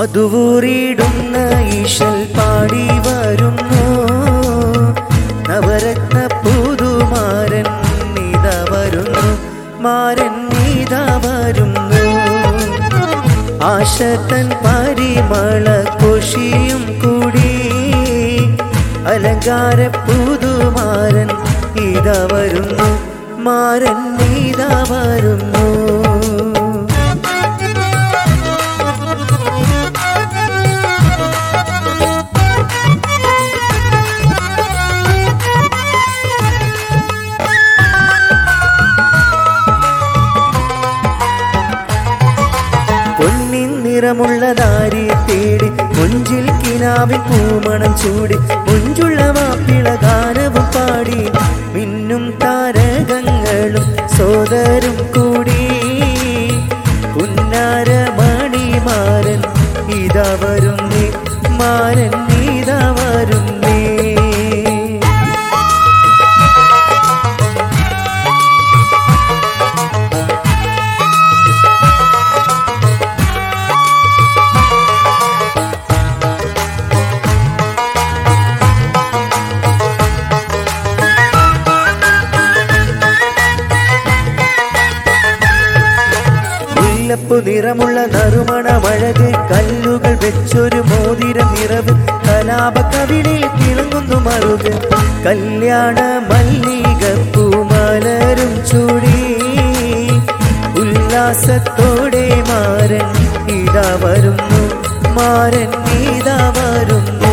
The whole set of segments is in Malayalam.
മധുവൂറിയിടുന്ന ഈശൽ പാടി വരുന്നു നവരത്ന പുതുമാരൻ നീത വരുന്നു മാരൻ നീത വരുന്നു ആശത്തൻ പരിമള കൊഷിയും കൂടി അലങ്കാര പുതുമാരൻ ഇത വരുന്നു മാരൻ നീത വരുന്നു പൊന്നിൻ നിറമുള്ള ദാരി തേടി മുഞ്ചിൽ കിനാവിൻ പൂമണം ചൂടി മുഞ്ചുള്ള മാപ്പിള ഗാനവും പാടി മിന്നും താരകങ്ങളും സോദരും കൂടി പുന്നാര മണിമാരൻ ഇതാ വരുന്നേ മാരൻ ഇതാ വരുന്നേ മുല്ലപ്പു നിറമുള്ള നറുമണമഴക് കല്ലുകൾ വെച്ചൊരു മോതിര നിറവ് കലാപ കവിളിൽ തിളങ്ങുന്നു മറുക് കല്യാണ മല്ലിക പൂമലരും ചൂടി ഉല്ലാസത്തോടെ മാരൻ ഇതാ വരുന്നു മാരൻ ഇതാ വരുന്നു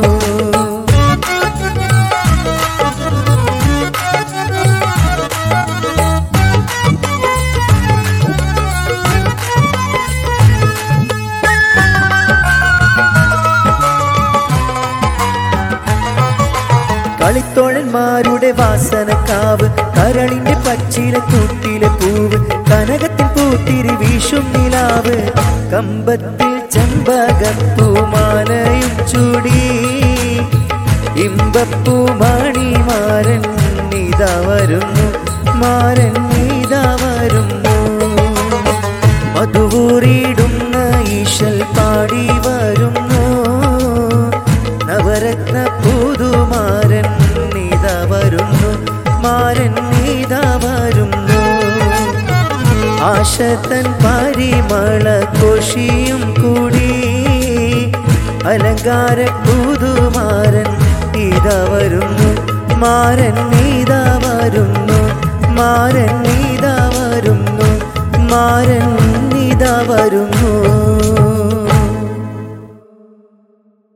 കളിത്തോഴന്മാരുടെ വാസനക്കാവ് കരളിന്റെ പച്ചില കൂട്ടിലെ പൂവ് കനകത്തിൽ പൂത്തിരി വീശും നിലാവ് കമ്പത്തിൽ ചെമ്പകപ്പൂമാലയും ചൂടി ഇമ്പപ്പൂ മണിമാരൻ ഇതാ വരുന്നു മാരൻ ഇതാ വരുന്നു മധുവൂറിയിടുന്ന ഈശൽ പാടി വരുന്നു നവരത്ന പുതുമാരൻ നീത വരുന്നു മാരൻ നീത വരുന്നു ആശത്തൻ പരിമള കൊഷിയും കൂടി അലങ്കാര പുതുമാരൻ ഇത വരുന്നു മാരൻ നീത വരുന്നു മാരൻ നീത വരുന്നു മാരൻ നീത വരുന്നു